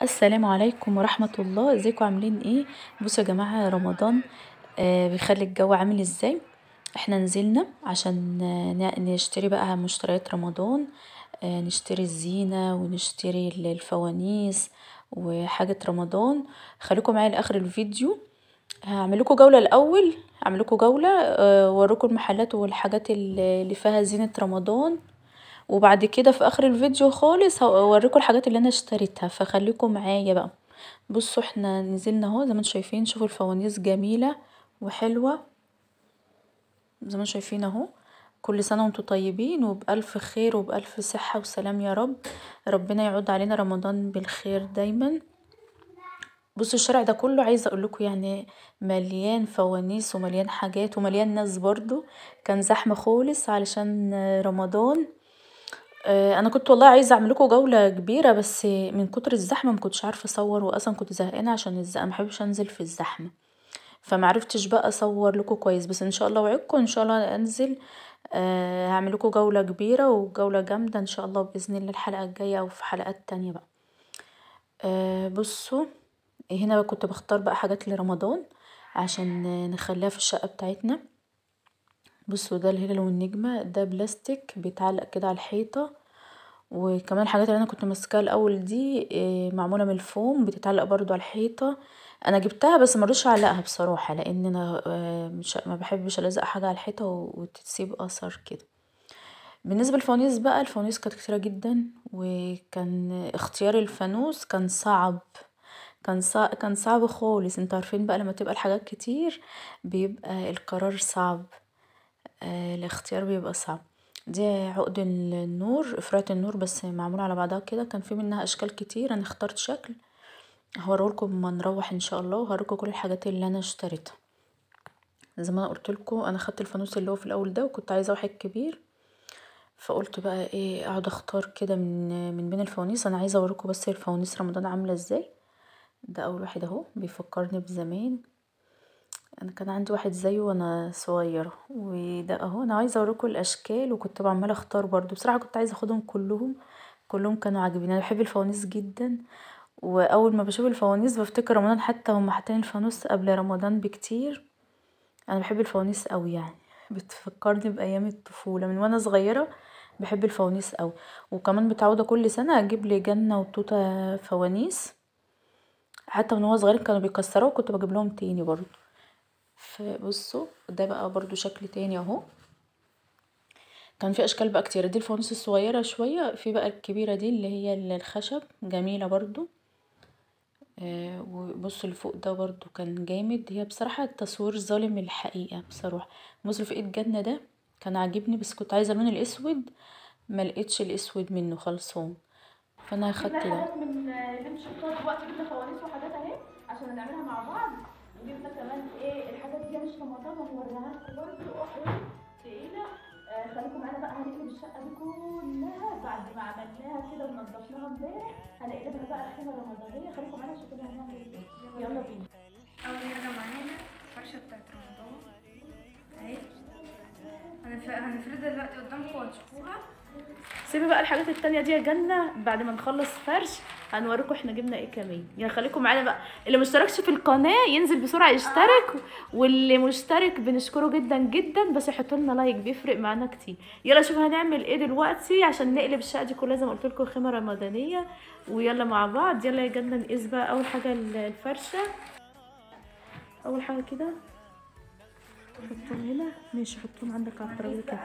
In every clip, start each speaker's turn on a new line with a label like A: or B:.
A: السلام عليكم ورحمة الله ازيكم عاملين ايه بصوا يا جماعة رمضان آه بيخلي الجو عامل ازاي احنا نزلنا عشان نشتري بقى مشتريات رمضان آه نشتري الزينة ونشتري الفوانيس وحاجة رمضان خليكم معايا لاخر الفيديو هعمل لكم جولة الاول هعمل لكم جولة آه واوريكم المحلات والحاجات اللي فيها زينة رمضان وبعد كده في اخر الفيديو خالص هوريكم الحاجات اللي انا اشتريتها فخليكم معايا بقى بصوا احنا نزلنا اهو زي ما انتم شايفين شوفوا الفوانيس جميله وحلوه زي ما شايفين اهو كل سنه وانتم طيبين وبالف خير وبالف صحه وسلام يا رب ربنا يعود علينا رمضان بالخير دايما بصوا الشارع ده كله عايزه اقول لكم يعني مليان فوانيس ومليان حاجات ومليان ناس برضو كان زحمه خالص علشان رمضان انا كنت والله عايزه اعمل لكم جوله كبيره بس من كتر الزحمه مكنتش عارفه اصور واصلا كنت زهقانه عشان الزحمه محبش انزل في الزحمه فمعرفتش بقى اصور لكم كويس بس ان شاء الله وعدكم ان شاء الله انزل أه هعمل لكم جوله كبيره وجوله جامده ان شاء الله باذن الله الحلقه الجايه او في حلقات تانية بقى أه بصوا هنا بقى كنت بختار بقى حاجات لرمضان عشان نخليها في الشقه بتاعتنا بصوا ده الهلال والنجمة ده بلاستيك بيتعلق كده على الحيطة وكمان الحاجات اللي انا كنت ماسكاها الاول دي معمولة من الفوم بتتعلق برضو على الحيطة انا جبتها بس مرضتش اعلقها بصراحة لان انا مش ما بحبش الزق حاجة على الحيطة وتسيب اثر كده بالنسبة للفوانيس بقى الفوانيس كانت كتيرة جدا وكان اختيار الفانوس كان صعب كان صعب كان صعب خالص انتوا عارفين بقى لما تبقى الحاجات كتير بيبقى القرار صعب آه الاختيار بيبقى صعب دي عقد النور افرات النور بس معمولة على بعضها كده كان في منها اشكال كتير انا اخترت شكل هوريلكم اما نروح ان شاء الله وهوريلكم كل الحاجات اللي انا اشتريتها زي ما انا قلتلكم انا خدت الفانوس اللي هو في الاول ده وكنت عايزه واحد كبير فقلت بقى ايه اقعد اختار كده من من بين الفوانيس انا عايزه اوريكم بس الفوانيس رمضان عامله ازاي ده اول واحد اهو بيفكرني بزمان انا كان عندي واحد زيه وانا صغيره وده اهو انا عايزه اوريكم الاشكال وكنت عماله اختار برضو بصراحه كنت عايزه اخدهم كلهم كلهم كانوا عاجبيني انا بحب الفوانيس جدا واول ما بشوف الفوانيس بفتكر رمضان حتى هم حاطين الفانوس قبل رمضان بكتير انا بحب الفوانيس قوي يعني بتفكرني بايام الطفوله من وانا صغيره بحب الفوانيس قوي وكمان متعوده كل سنه اجيب لي جنه وتوته فوانيس حتى من هو صغير كانوا بيكسروه وكنت بجيب لهم تاني برضو فبصوا ده بقى برضو شكل تاني اهو كان في اشكال بقى كتير دي الفوانيس الصغيره شويه في بقى الكبيره دي اللي هي الخشب جميله برضو آه وبصوا اللي فوق ده برضو كان جامد هي بصراحه التصوير ظالم الحقيقه بصراحه بصوا في ايد جنه ده كان عاجبني بس كنت عايزه اللون الاسود ما لقيتش الاسود منه خلصان فانا اخدت ده
B: من بنت شطار دلوقتي جبنا فوانيس وحاجات اهي عشان نعملها مع بعض وجبنا كمان ايه الحاجات دي مش رمضان وهوريها لكم برضه اهو تقيله آه خليكم معانا بقى هنقلب الشقه دي كلها بعد ما عملناها كده ونضفناها امبارح هنقلبها بقى خيمه رمضانيه خليكم معانا شوفوا هنعمل ايه يلا بينا
C: اول حاجه معانا الفرشه بتاعت رمضان اهي هنفردها دلوقتي قدامكم وتشوفوها
B: سيبي بقى الحاجات التانية دي يا جنة بعد ما نخلص فرش هنوريكم احنا جبنا ايه كمان يعني خليكم معانا بقى اللي مشتركش في القناة ينزل بسرعة يشترك واللي مشترك بنشكره جدا جدا بس يحطوا لنا لايك بيفرق معانا كتير يلا شوف هنعمل ايه دلوقتي عشان نقلب الشقة دي كلها زي ما قلت لكم خيمة رمضانية ويلا مع بعض يلا يا جنة نقيس بقى اول حاجة الفرشة اول حاجة كده حطهم هنا ماشي حطهم عندك على الترابيزة كده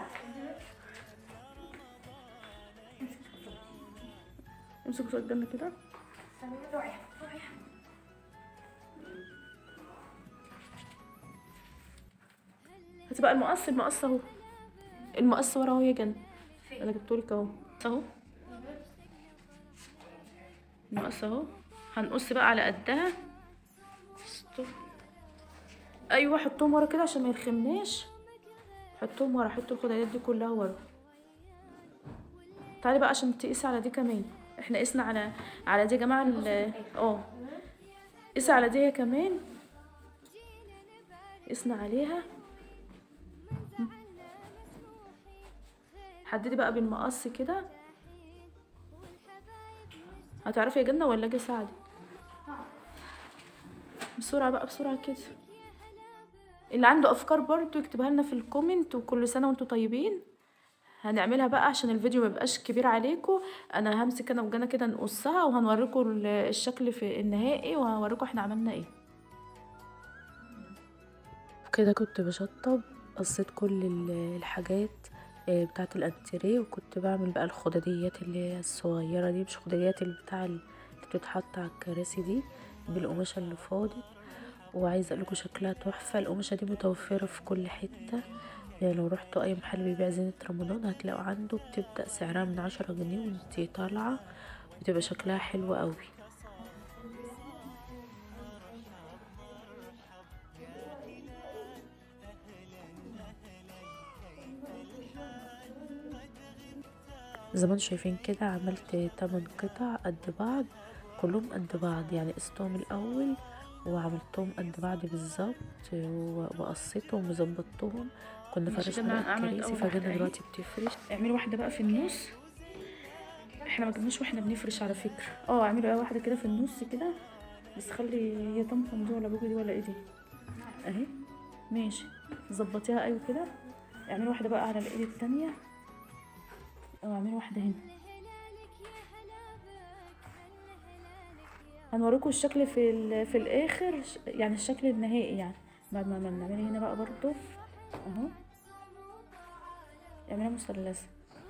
B: امسكوا صوت جنة كده هاتي بقى المقص المقص اهو المقص ورا اهو يا جنة انا جبتهولك اهو اهو المقص اهو هنقص بقى على قدها ستوب ايوه حطهم ورا كده عشان ما يرخمناش حطهم ورا حطوا الخدادات دي كلها ورا تعالي بقى عشان تقيسي على دي كمان احنا قسنا على على دي يا جماعه اه قيسي على دي كمان قسنا عليها حددي بقى بالمقص كده هتعرفي يا جنة ولا اجي اساعدك بسرعة بقى بسرعة كده اللي عنده افكار برضو يكتبها لنا في الكومنت وكل سنة وانتم طيبين هنعملها بقى عشان الفيديو ما يبقاش كبير عليكم انا همسك انا وجانا كده نقصها وهنوريكم ال- الشكل في النهائي وهوريكم احنا عملنا ايه
A: كده كنت بشطب قصيت كل ال- الحاجات آه، بتاعة الانتريه وكنت بعمل بقى الخداديات اللي هي الصغيرة دي مش خداديات اللي بتاع اللي بتتحط على الكراسي دي بالقماشة اللي فاضت وعايزة اقولكوا شكلها تحفة القماشة دي متوفرة في كل حتة يعني لو رحتوا اي محل بيبيع زينة رمضان هتلاقوا عنده بتبدأ سعرها من عشرة جنيه وانتي طالعة بتبقى شكلها حلو قوي زي ما انتوا شايفين كده عملت 8 قطع قد بعض كلهم قد بعض يعني قستهم الاول وعملتهم قد بعض بالظبط و- وقصيتهم وظبطتهم كنا
B: ماشي
A: فرشنا
B: كده
A: بقى
B: عملت
A: الكراسي
B: أول واحدة
A: فجينا
B: أهي.
A: دلوقتي بتفرش
B: اعملي واحدة بقى في النص احنا ما جبناش واحنا بنفرش على فكرة اه اعملي بقى واحدة كده في النص كده بس خلي هي طمطم دي ولا بوجي دي ولا ايه دي اهي ماشي ظبطيها ايوه كده اعملي واحدة بقى على الايد التانية او اعملي واحدة هنا هنوريكم الشكل في ال- في الاخر ش- يعني الشكل النهائي يعني بعد ما ما نعملي هنا بقى برضو اهو اعملها مثلثة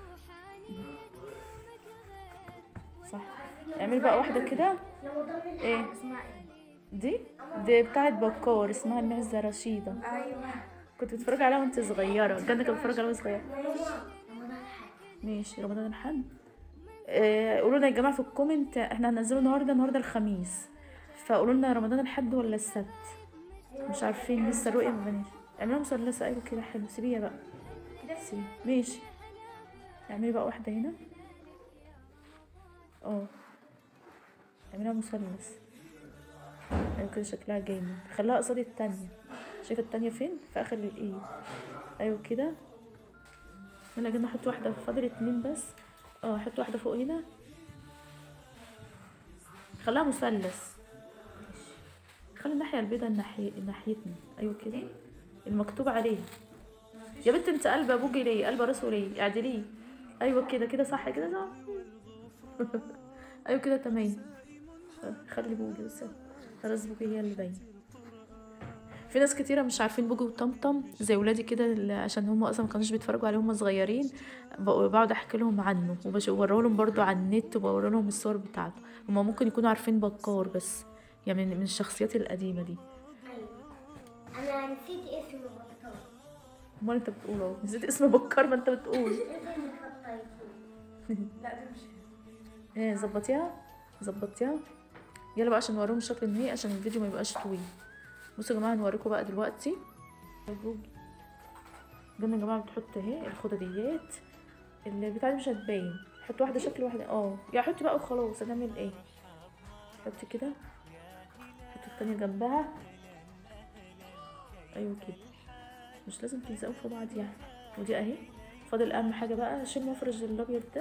B: صح اعملي بقى واحدة كده ايه
C: اسمها ايه؟
B: دي دي بتاعت بكار اسمها المعزة رشيدة
C: ايوه
B: كنت بتتفرج عليها وانت صغيرة جنة كانت بتتفرج عليها وانت صغيرة
C: رمضان حاجة
B: ماشي رمضان الحد آه قولوا لنا يا جماعة في الكومنت احنا هننزله النهاردة النهاردة الخميس فقولوا لنا رمضان الحد ولا السبت مش عارفين لسه الرؤية ما بناش اعملها مثلثة ايوه كده حلو سيبيها بقى كده سيبي ماشي اعملي بقى واحدة هنا اه اعملها مثلث ايوه كده شكلها جامد خليها قصاد التانية شايفة التانية فين في اخر الايد ايوه كده يلا كده احط واحدة فاضل اتنين بس اه احط واحدة فوق هنا خليها مثلث خلي الناحية البيضاء الناحية ناحيتنا ايوه كده المكتوب عليه يا بنت انت قلب ابوكي ليه قلب راسه ليه اعدليه ايوه كده كده صح كده صح ايوه كده تمام خلي بوجي بس خلاص بوجي هي اللي باينه في ناس كتيرة مش عارفين بوجي وطمطم زي ولادي كده اللي- عشان هم اصلا ما كانوش بيتفرجوا عليه هم صغيرين بق- بقعد احكي لهم عنه وبوريه لهم برضو على النت وبوري لهم الصور بتاعته هم ممكن يكونوا عارفين بكار بس يعني من من الشخصيات القديمة دي
C: انا نسيت اسم البطل
B: امال انت بتقول اهو نسيت اسم بكار ما انت بتقول
C: اسم الخطايفون لا ده مش
B: ايه ظبطيها ظبطيها يلا بقى عشان نوريهم الشكل النهائي عشان الفيديو ما يبقاش طويل بصوا يا جماعه هنوريكم بقى دلوقتي جبنا يا جماعه بتحط اهي الخدديات اللي بتاعتي مش هتبين حط واحده شكل واحده اه يا حطي بقى وخلاص هنعمل ايه حطي كده حطي التانية جنبها ايوه كده مش لازم تلزقوا في بعض يعني ودي اهي فاضل اهم حاجه بقى اشيل مفرش الابيض ده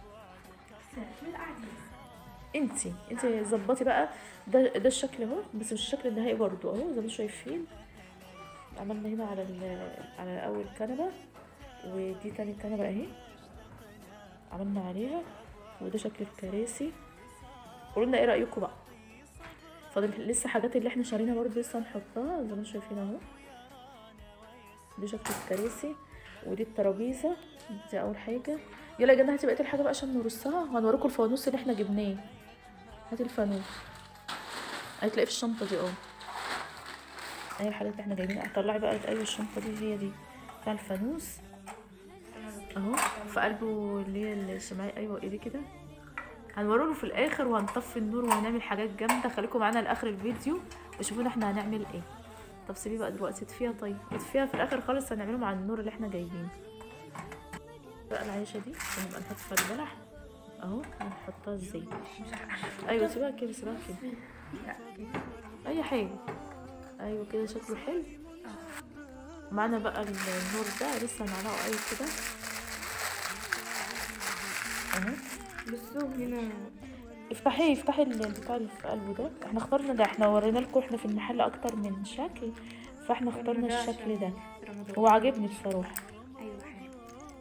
B: انتي انتي ظبطي بقى ده ده الشكل اهو بس مش الشكل النهائي برضو اهو زي ما انتم شايفين عملنا هنا على ال- على اول كنبه ودي تاني كنبه اهي عملنا عليها وده شكل الكراسي قولوا لنا ايه رايكم بقى فاضل لسه حاجات اللي احنا شارينها برضو لسه هنحطها زي ما انتم شايفين اهو دي شكل الكراسي ودي الترابيزه دي اول حاجه يلا يا جماعه هاتي بقيه الحاجه بقى عشان نرصها وهنوريكم الفانوس اللي احنا جبناه هاتي الفانوس هتلاقيه في الشنطه دي اه اي الحاجات اللي احنا جايبينها طلعي بقى ايوه الشنطه دي هي دي بتاع الفانوس اهو في قلبه اللي هي الشمعيه ايوه ايه دي كده هنوروله في الاخر وهنطفي النور وهنعمل حاجات جامده خليكم معانا لاخر الفيديو وشوفونا احنا هنعمل ايه طب سيبيه بقى دلوقتي اطفيها طيب اطفيها في الاخر خالص هنعمله مع النور اللي احنا جايبينه بقى العيشه دي ونبقى نحط فيها البلح اهو هنحطها ازاي ايوه سيبها كده سيبها كده اي حاجه ايوه كده شكله حلو معانا بقى النور ده لسه هنعلقه ايوه كده اهو
C: بصوا هنا
B: افتحي افتحي البتاع اللي في قلبه ده احنا اخترنا ده احنا ورينا لكم احنا في المحل اكتر من شكل فاحنا اخترنا الشكل ده
C: رمضان
B: هو عاجبني بصراحة
C: ايوه حلو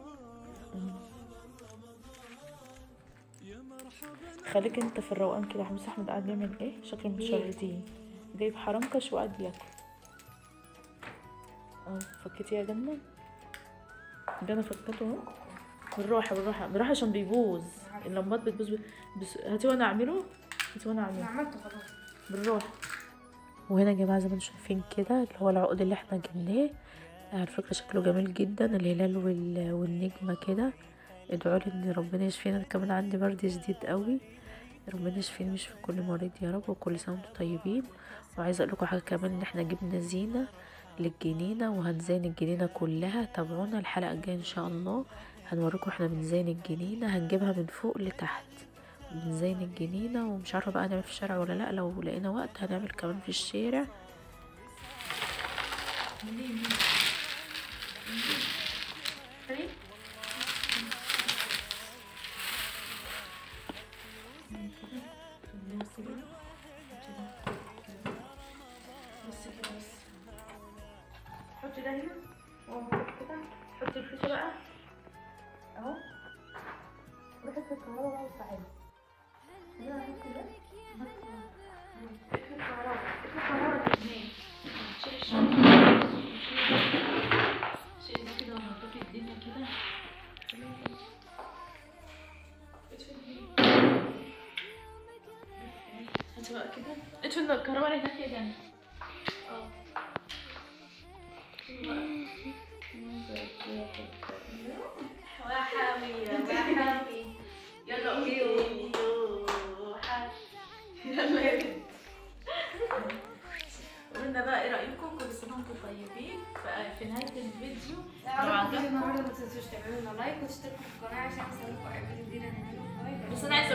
B: خليك انت في الروقان كده حمص احمد قاعد بيعمل ايه شكل متشردين جايب حرنكش وقاعد بياكل اه فكيتيه يا جنة جنة فكته اهو بالراحة بالراحة بالراحة عشان بيبوظ اللمبات بتبوظ ب- بس هاتي وانا اعمله هاتي وانا
C: انا
B: اعمله
C: عملته خلاص
B: بالراحة
A: وهنا يا جماعة زي ما انتم شايفين كده اللي هو العقد اللي احنا جبناه على فكرة شكله جميل جدا الهلال وال... والنجمة كده ادعوا لي ان ربنا يشفينا أنا كمان عندي برد شديد قوي ربنا يشفيني ويشفي كل مريض يا رب وكل سنة وانتم طيبين وعايزة اقول لكم حاجة كمان ان احنا جبنا زينة للجنينة وهنزين الجنينة كلها تابعونا الحلقة الجاية ان شاء الله هنوريكم احنا بنزين الجنينة هنجيبها من فوق لتحت بنزين الجنينة ومش عارفة بقى هنعمل في الشارع ولا لا لو لقينا وقت هنعمل كمان في الشارع
B: بس كده بس حطي ده هنا واهو كده حطي الفيشه بقى اهو روحي في الكهرباء بقى وتعالي هنا هحط ده اقفلي الكهرباء اقفلي الكهرباء تنام شيلي الشنطة شيلي ده كده ونضفي الدنيا كده هاتي بقى كده اطفي الكهرباء اللي هناك يا جنة اه وحاوي يا وحاوي يلا قولي يلا يا بنت قولنا بقى ايه رايكم كل سنه وانتم طيبين ف- في نهايه الفيديو لو
C: عجبكم
B: عجبكم
C: النهارده ما تنسوش تعملوا لنا لايك وتشتركوا في القناه عشان يوصلكوا اي فيديو جديد هنعمله باي باي
B: بس انا عايزه